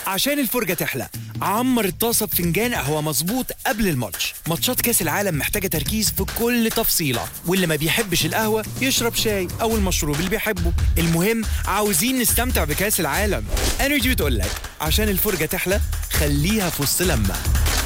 عشان الفرجة تحلى عمر الطاسة بفنجان قهوة مظبوط قبل الماتش ماتشات كاس العالم محتاجة تركيز في كل تفصيلة واللي ما بيحبش القهوة يشرب شاي أو المشروب اللي بيحبه المهم عاوزين نستمتع بكاس العالم انرجي بتقول لك عشان الفرجة تحلى خليها في وسط لما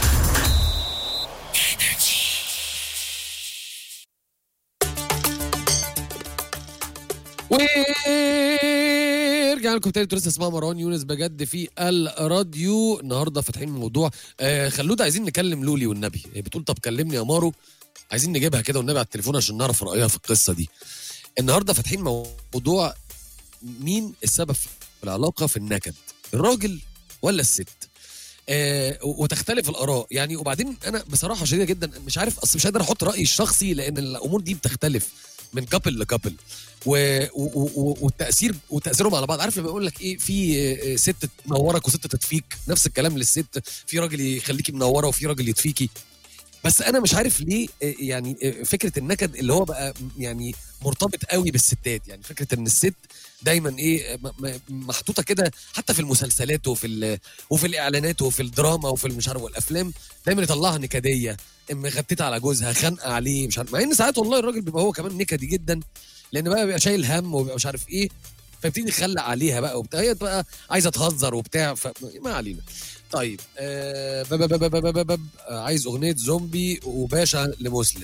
ورجعنا لكم تاني لسه اسمها مروان يونس بجد في الراديو النهارده فاتحين موضوع آه خلوده عايزين نكلم لولي والنبي هي بتقول طب كلمني يا مارو عايزين نجيبها كده والنبي على التليفون عشان نعرف رايها في القصه دي النهارده فاتحين موضوع مين السبب في العلاقه في النكد الراجل ولا الست آه وتختلف الاراء يعني وبعدين انا بصراحه شديده جدا مش عارف اصل مش قادر احط رايي الشخصي لان الامور دي بتختلف من كابل لكابل و... و... و... والتاثير وتاثيرهم على بعض عارف لما يقول لك ايه في آه، ست تنورك وست تطفيك نفس الكلام للست في راجل يخليكي منوره وفي راجل يطفيكي بس انا مش عارف ليه آه، يعني آه، فكره النكد اللي هو بقى يعني مرتبط قوي بالستات يعني فكره ان الست دايما ايه م- م- محطوطه كده حتى في المسلسلات وفي ال- وفي الاعلانات وفي الدراما وفي مش عارف والافلام دايما يطلعها نكديه مغتته على جوزها خانقه عليه مش عارف مع ان ساعات والله الراجل بيبقى هو كمان نكدي جدا لان بقى بيبقى شايل هم وبيبقى مش عارف ايه فيبتدي يخلق عليها بقى وبتاع هي بقى عايزه تهزر وبتاع فما علينا طيب آه بب بب بب بب بب آه عايز اغنيه زومبي وباشا لمسلم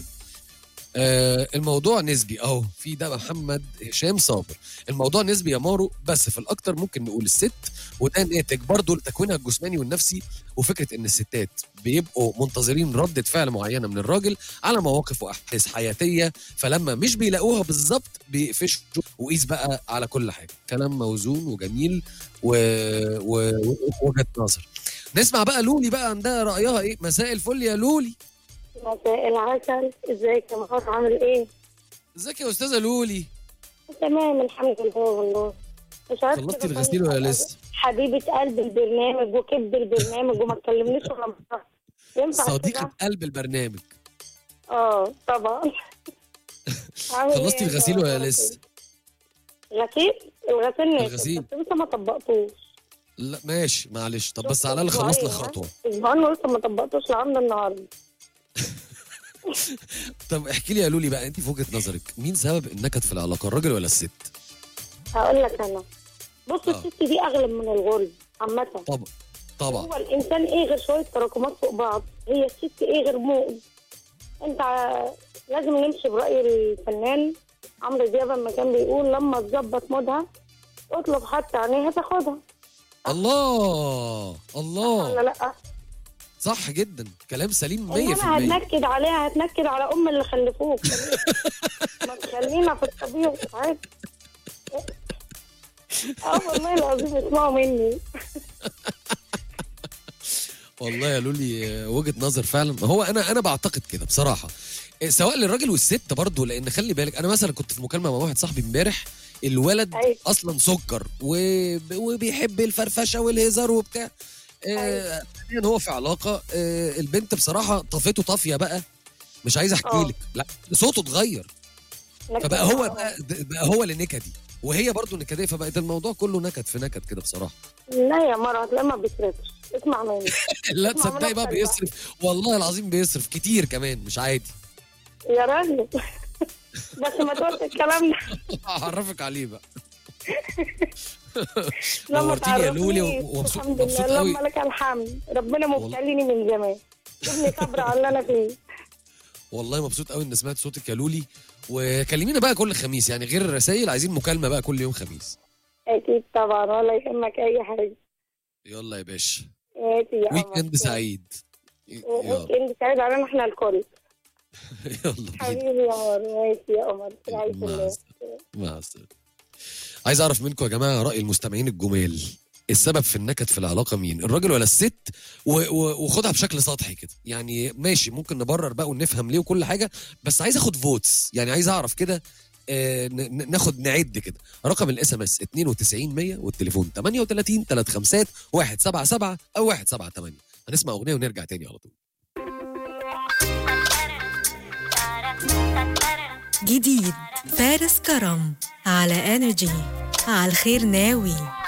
آه الموضوع نسبي اهو في ده محمد هشام صابر الموضوع نسبي يا مارو بس في الاكتر ممكن نقول الست وده ناتج برضه لتكوينها الجسماني والنفسي وفكره ان الستات بيبقوا منتظرين ردة فعل معينه من الراجل على مواقف واحداث حياتيه فلما مش بيلاقوها بالظبط بيقفشوا وقيس بقى على كل حاجه كلام موزون وجميل و... و... ووجهه نظر نسمع بقى لولي بقى عندها رايها ايه مساء الفل يا لولي مساء العسل ازيك يا مهار عامل ايه؟ ازيك يا استاذه لولي تمام الحمد لله والله مش عارفه خلصتي كده الغسيل طيب. ولا لسه حبيبه قلب البرنامج وكبد البرنامج وما تكلمنيش ولا مرة. ينفع صديقه كده؟ قلب البرنامج اه طبعا عامل إيه خلصتي يا الغسيل ولا مهار؟ لسه غسيل الغسيل ناشف الغسيل. بس لسه ما طبقتوش لا ماشي معلش طب بس شفت على الاقل خلصنا أسبوعين، ها؟ الخطوه اسبوعين ولسه ما طبقتوش لعند النهارده طب احكي لي يا لولي بقى انت في وجهه نظرك مين سبب النكد في العلاقه الراجل ولا الست هقول لك انا بص آه. الست دي اغلب من الغرب عامه طبعا طبعا هو الانسان ايه غير شويه تراكمات فوق بعض هي الست ايه غير موز انت ع- لازم نمشي براي الفنان عمرو دياب لما كان بيقول لما تظبط مودها اطلب حتى عينيها تاخدها الله ولا الله لا صح جدا كلام سليم 100% انما هتنكد عليها هتنكد على ام اللي خلفوك ما تخلينا في الطبيعي عادي اه والله العظيم اسمعوا مني والله يا لولي آه، وجهه نظر فعلا هو انا انا بعتقد كده بصراحه آه، سواء للراجل والست برضه لان خلي بالك انا مثلا كنت في مكالمه مع واحد صاحبي امبارح الولد أيوة. اصلا سكر وب- وبيحب الفرفشه والهزار وبتاع آه، أيوة. حاليا هو في علاقه آه، البنت بصراحه طفته طافيه بقى مش عايز احكي آه. لك لا صوته اتغير فبقى هو بقى, بقى هو اللي نكدي وهي برضه نكديه فبقت الموضوع كله نكد في نكد كده بصراحه لا يا مرة هتلاقي ما بيصرفش اسمع مني لا اسمع تصدقي منك بقى حاجة. بيصرف والله العظيم بيصرف كتير كمان مش عادي يا راجل بس ما تقولش الكلام ده هعرفك عليه بقى لما نورتيني يا لولي تعرفنيش. ومبسوط الحمد مبسوط لله قوي اللهم لك الحمد ربنا والله. مبتليني من زمان ابني صبر على اللي انا فيه والله مبسوط قوي ان سمعت صوتك يا لولي وكلمينا بقى كل خميس يعني غير الرسائل عايزين مكالمه بقى كل يوم خميس اكيد طبعا ولا يهمك اي حاجه يلا يا باشا ماشي يا ويك قمر. اند سعيد يلا ويك اند سعيد علينا احنا الكل يلا بينا حبيبي يا عمر ماشي يا قمر في رعاية مع الله السلامة. مع السلامه عايز اعرف منكم يا جماعه راي المستمعين الجمال السبب في النكد في العلاقه مين الراجل ولا الست و- و- وخدها بشكل سطحي كده يعني ماشي ممكن نبرر بقى ونفهم ليه وكل حاجه بس عايز اخد فوتس يعني عايز اعرف كده آه، ن- ن- ناخد نعد كده رقم الاس ام اس 92 100 والتليفون 38 35 177 او 178 هنسمع اغنيه ونرجع تاني على طول جديد فارس كرم على انرجي على الخير ناوي